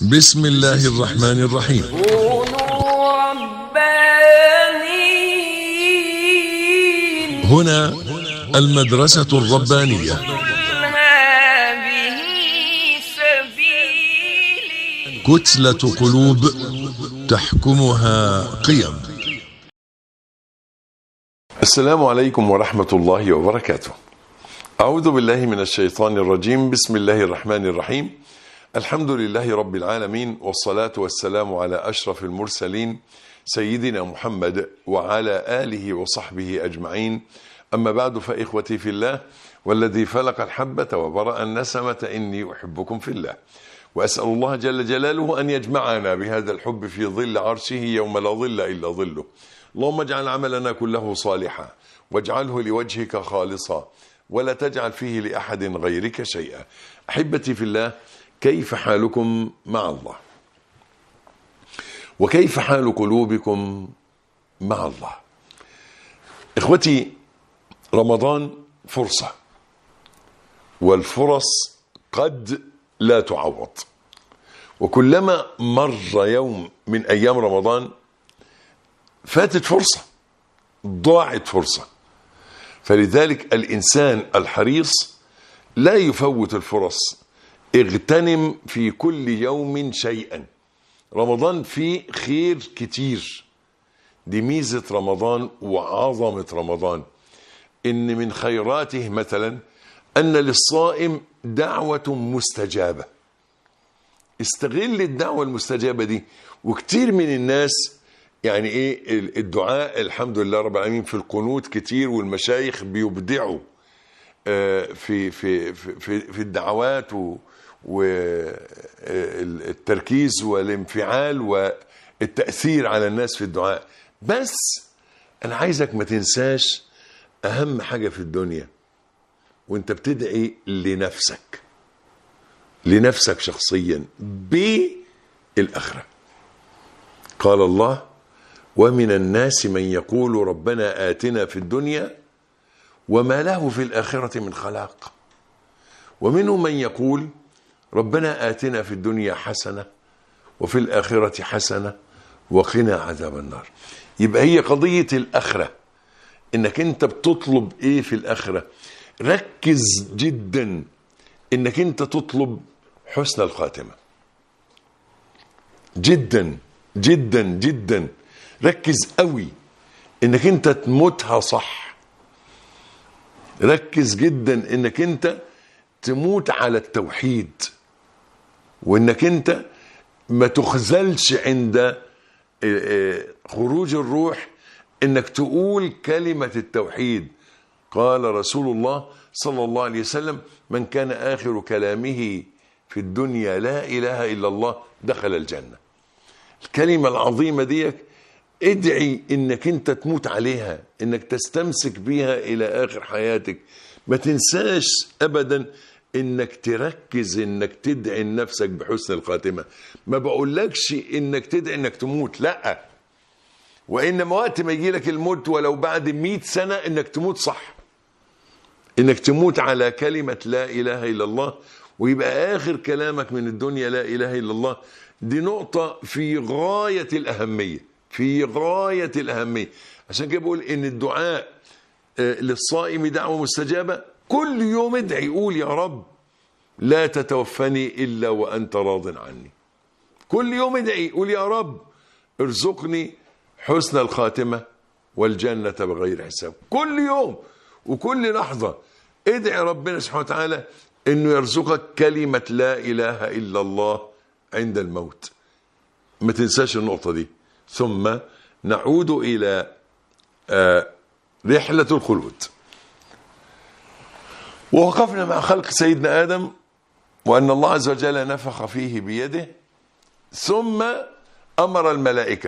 بسم الله الرحمن الرحيم كونوا ربانيين هنا المدرسة الربانية قل هذه سبيلي كتلة قلوب تحكمها قيم السلام عليكم ورحمة الله وبركاته. أعوذ بالله من الشيطان الرجيم، بسم الله الرحمن الرحيم. الحمد لله رب العالمين والصلاة والسلام على أشرف المرسلين سيدنا محمد وعلى آله وصحبه أجمعين. أما بعد فإخوتي في الله والذي فلق الحبة وبرأ النسمة إني أحبكم في الله. وأسأل الله جل جلاله أن يجمعنا بهذا الحب في ظل عرشه يوم لا ظل إلا ظله. اللهم اجعل عملنا كله صالحا واجعله لوجهك خالصا ولا تجعل فيه لأحد غيرك شيئا أحبتي في الله كيف حالكم مع الله وكيف حال قلوبكم مع الله إخوتي رمضان فرصة والفرص قد لا تعوض وكلما مر يوم من أيام رمضان فاتت فرصة ضاعت فرصة فلذلك الإنسان الحريص لا يفوت الفرص اغتنم في كل يوم شيئا رمضان فيه خير كتير دي ميزة رمضان وعظمة رمضان إن من خيراته مثلا أن للصائم دعوة مستجابة استغل الدعوة المستجابة دي وكتير من الناس يعني ايه الدعاء الحمد لله رب العالمين في القنوت كتير والمشايخ بيبدعوا آه، في في في في الدعوات والتركيز والانفعال والتأثير على الناس في الدعاء بس انا عايزك ما تنساش اهم حاجة في الدنيا وانت بتدعي لنفسك لنفسك شخصيا بالآخرة قال الله ومن الناس من يقول ربنا آتنا في الدنيا وما له في الآخرة من خلاق ومنهم من يقول ربنا آتنا في الدنيا حسنة وفي الآخرة حسنة وقنا عذاب النار يبقى هي قضية الآخرة إنك أنت بتطلب إيه في الآخرة ركز جدا إنك أنت تطلب حسن الخاتمة جدا جدا جدا ركز قوي انك انت تموتها صح ركز جدا انك انت تموت على التوحيد وانك انت ما تخذلش عند اه، اه، خروج الروح انك تقول كلمة التوحيد قال رسول الله صلى الله عليه وسلم من كان آخر كلامه في الدنيا لا إله إلا الله دخل الجنة الكلمة العظيمة ديك ادعي انك انت تموت عليها انك تستمسك بيها الى اخر حياتك ما تنساش ابدا انك تركز انك تدعي لنفسك بحسن الخاتمة ما بقولكش انك تدعي انك تموت لا وانما وقت ما يجي لك الموت ولو بعد مئة سنة انك تموت صح انك تموت على كلمة لا اله الا الله ويبقى اخر كلامك من الدنيا لا اله الا الله دي نقطة في غاية الاهمية في غاية الاهمية عشان كده بقول ان الدعاء آه، للصائم دعوة مستجابة كل يوم ادعي قول يا رب لا تتوفني الا وانت راض عني كل يوم ادعي قول يا رب ارزقني حسن الخاتمة والجنة بغير حساب كل يوم وكل لحظة ادعي ربنا سبحانه وتعالى انه يرزقك كلمة لا اله الا الله عند الموت ما تنساش النقطة دي ثم نعود الى آه، رحلة الخلود ووقفنا مع خلق سيدنا آدم وأن الله عز وجل نفخ فيه بيده ثم أمر الملائكة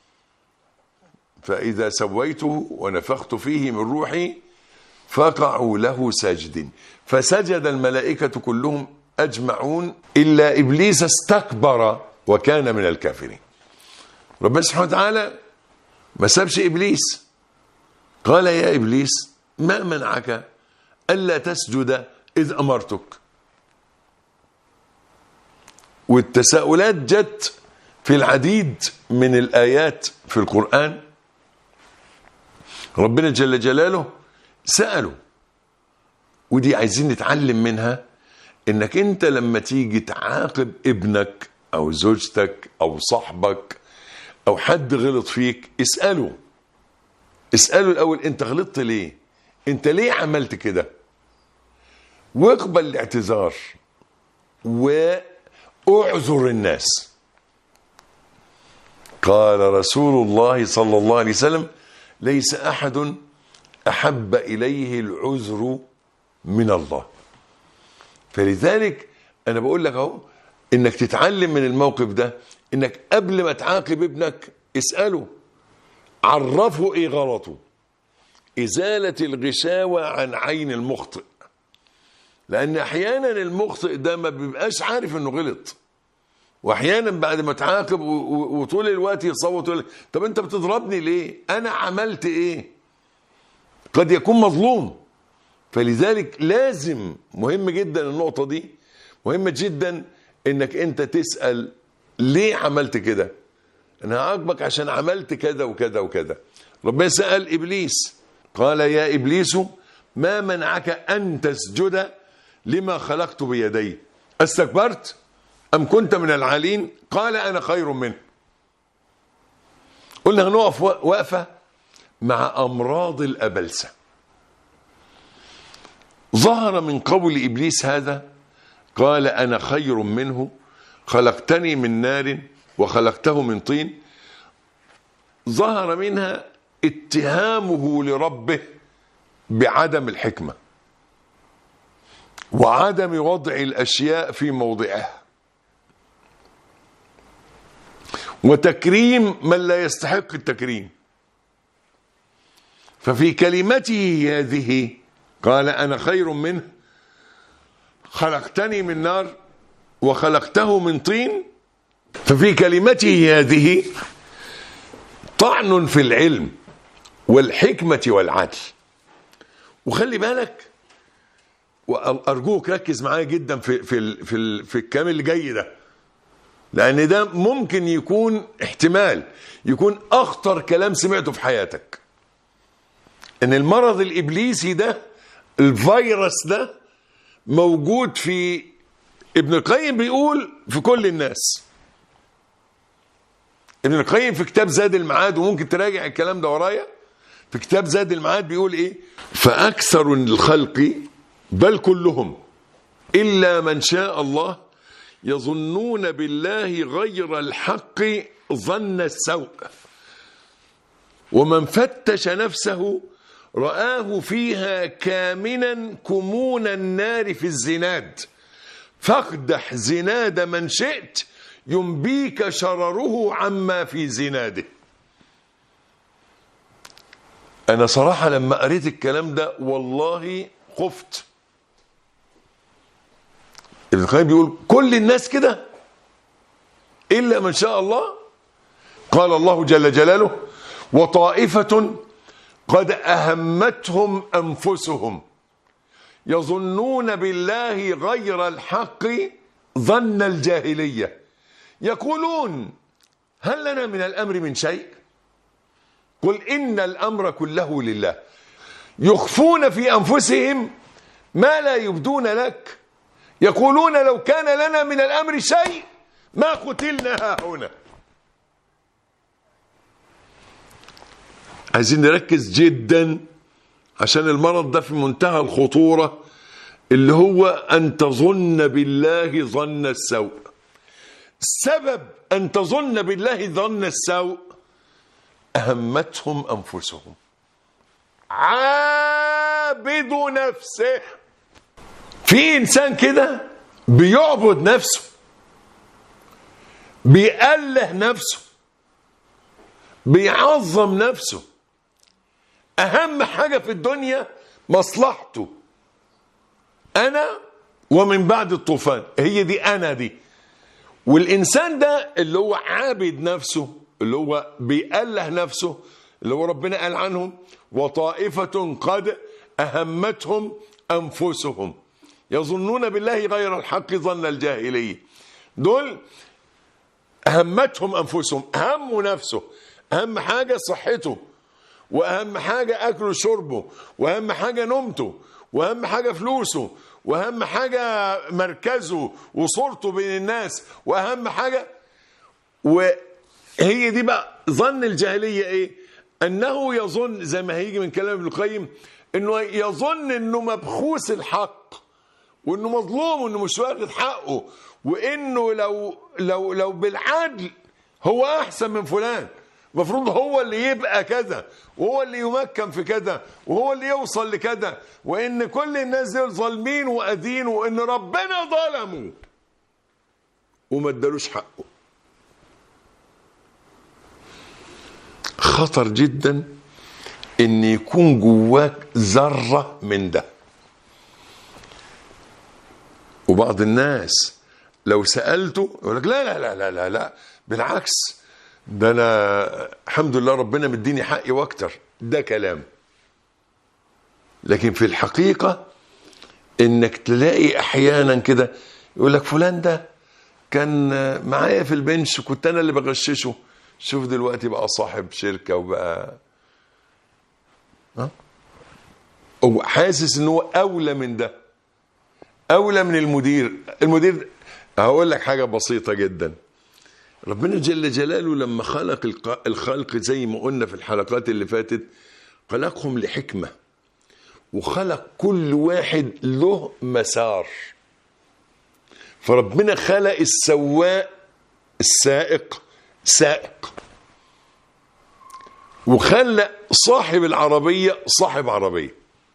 فإذا سويته ونفخت فيه من روحي فقعوا له ساجدين فسجد الملائكة كلهم أجمعون إلا إبليس استكبر وكان من الكافرين ربنا سبحانه وتعالى ما سابش إبليس قال يا إبليس ما منعك ألا تسجد إذ أمرتك والتساؤلات جت في العديد من الآيات في القرآن ربنا جل جلاله سأله ودي عايزين نتعلم منها انك انت لما تيجي تعاقب ابنك او زوجتك او صاحبك او حد غلط فيك اسأله اسأله الاول انت غلطت ليه انت ليه عملت كده واقبل الاعتذار واعذر الناس قال رسول الله صلى الله عليه وسلم ليس احد احب اليه العذر من الله فلذلك انا بقول لك اهو انك تتعلم من الموقف ده انك قبل ما تعاقب ابنك اساله عرفه ايه غلطه ازاله الغشاوه عن عين المخطئ لان احيانا المخطئ ده ما بيبقاش عارف انه غلط واحيانا بعد ما تعاقب و- و- وطول الوقت يصوت يقول لك، طب انت بتضربني ليه انا عملت ايه قد يكون مظلوم فلذلك لازم مهم جدا النقطة دي مهمة جدا انك انت تسأل ليه عملت كده انا هعاقبك عشان عملت كذا وكذا وكذا ربنا سأل ابليس قال يا ابليس ما منعك ان تسجد لما خلقت بيدي استكبرت ام كنت من العالين قال انا خير منه قلنا هنقف وقفة مع امراض الابلسه ظهر من قول ابليس هذا قال انا خير منه خلقتني من نار وخلقته من طين ظهر منها اتهامه لربه بعدم الحكمه وعدم وضع الاشياء في موضعها وتكريم من لا يستحق التكريم ففي كلمته هذه قال انا خير منه خلقتني من نار وخلقته من طين ففي كلمته هذه طعن في العلم والحكمه والعدل وخلي بالك وارجوك ركز معايا جدا في في ال- في ال- في الكلام اللي جاي ده لان ده ممكن يكون احتمال يكون اخطر كلام سمعته في حياتك ان المرض الابليسي ده الفيروس ده موجود في ابن القيم بيقول في كل الناس ابن القيم في كتاب زاد المعاد وممكن تراجع الكلام ده ورايا في كتاب زاد المعاد بيقول ايه فاكثر الخلق بل كلهم الا من شاء الله يظنون بالله غير الحق ظن السوء ومن فتش نفسه رآه فيها كامنا كمون النار في الزناد فاقدح زناد من شئت ينبيك شرره عما في زناده أنا صراحة لما قريت الكلام ده والله خفت ابن القيم بيقول كل الناس كده إلا من شاء الله قال الله جل جلاله وطائفة قد أهمتهم أنفسهم يظنون بالله غير الحق ظن الجاهلية يقولون هل لنا من الأمر من شيء قل إن الأمر كله لله يخفون في أنفسهم ما لا يبدون لك يقولون لو كان لنا من الأمر شيء ما قتلنا ها هنا عايزين نركز جدا عشان المرض ده في منتهى الخطورة اللي هو أن تظن بالله ظن السوء سبب أن تظن بالله ظن السوء أهمتهم أنفسهم عابد نفسه في إنسان كده بيعبد نفسه بيأله نفسه بيعظم نفسه اهم حاجه في الدنيا مصلحته انا ومن بعد الطوفان هي دي انا دي والانسان ده اللي هو عابد نفسه اللي هو بيأله نفسه اللي هو ربنا قال عنهم وطائفة قد أهمتهم أنفسهم يظنون بالله غير الحق ظن الجاهلية دول همتهم انفسهم همه نفسه اهم حاجه صحته واهم حاجه اكله وشربه واهم حاجه نومته واهم حاجه فلوسه واهم حاجه مركزه وصورته بين الناس واهم حاجه وهي دي بقى ظن الجاهليه ايه انه يظن زي ما هيجي من كلام ابن القيم انه يظن انه مبخوس الحق وانه مظلوم وانه مش واخد حقه وانه لو لو لو بالعدل هو احسن من فلان المفروض هو اللي يبقى كذا وهو اللي يمكن في كذا وهو اللي يوصل لكذا وان كل الناس دول ظالمين وادين وان ربنا ظلمه وما ادالوش حقه خطر جدا ان يكون جواك ذره من ده وبعض الناس لو سالته يقول لك لا لا لا لا لا لا بالعكس ده انا الحمد لله ربنا مديني حقي واكتر ده كلام لكن في الحقيقه انك تلاقي احيانا كده يقول لك فلان ده كان معايا في البنش كنت انا اللي بغششه شوف دلوقتي بقى صاحب شركه وبقى ها هو حاسس ان هو اولى من ده اولى من المدير المدير هقول لك حاجه بسيطه جدا ربنا جل جلاله لما خلق الق- الخلق زي ما قلنا في الحلقات اللي فاتت خلقهم لحكمه وخلق كل واحد له مسار فربنا خلق السواق السائق سائق وخلق صاحب العربية صاحب عربية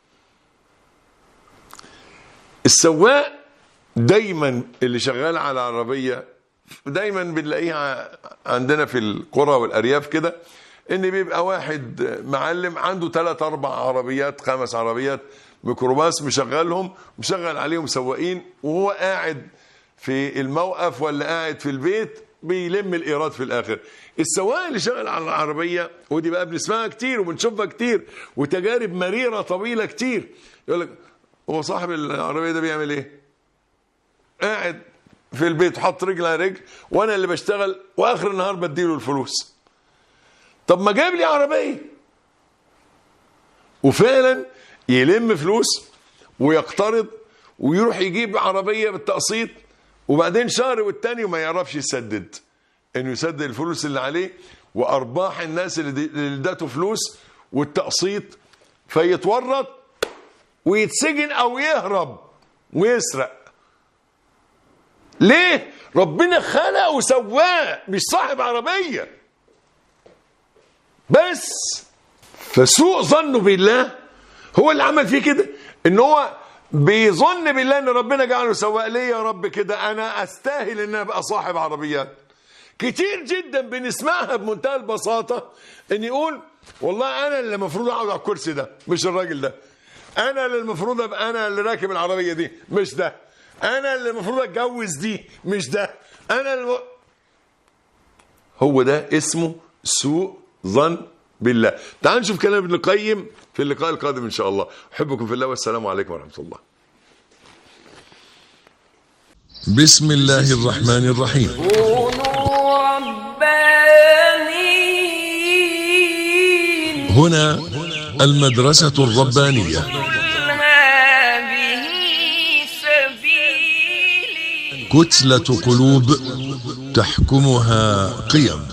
السواق دايما اللي شغال على عربية دايما بنلاقيها عندنا في القرى والأرياف كده ان بيبقى واحد معلم عنده ثلاث اربع عربيات خمس عربيات ميكروباص مشغلهم مشغل عليهم سواقين وهو قاعد في الموقف ولا قاعد في البيت بيلم الايراد في الاخر السواق اللي شغال على العربيه ودي بقى بنسمعها كتير وبنشوفها كتير وتجارب مريره طويله كتير يقول لك هو صاحب العربيه ده بيعمل ايه قاعد في البيت حط رجل على رجل وانا اللي بشتغل واخر النهار بديله الفلوس طب ما جاب لي عربيه وفعلا يلم فلوس ويقترض ويروح يجيب عربيه بالتقسيط وبعدين شهر والتاني وما يعرفش يسدد انه يسدد الفلوس اللي عليه وارباح الناس اللي دي- اللي ادته فلوس والتقسيط فيتورط ويتسجن او يهرب ويسرق ليه ربنا خلقه وسواه مش صاحب عربيه بس فسوء ظنه بالله هو اللي عمل فيه كده ان هو بيظن بالله ان ربنا جعله سواق ليه يا رب كده انا استاهل ان أنا ابقى صاحب عربيات كتير جدا بنسمعها بمنتهى البساطه ان يقول والله انا اللي المفروض اقعد على الكرسي ده مش الراجل ده انا اللي المفروض ابقى انا اللي راكب العربيه دي مش ده انا اللي المفروض اتجوز دي مش ده انا اللي هو ده اسمه سوء ظن بالله تعال نشوف كلام ابن القيم في اللقاء القادم ان شاء الله احبكم في الله والسلام عليكم ورحمه الله بسم الله الرحمن الرحيم كونوا ربانيين هنا المدرسة الربانية قل هذه سبيلي كتلة قلوب تحكمها قيم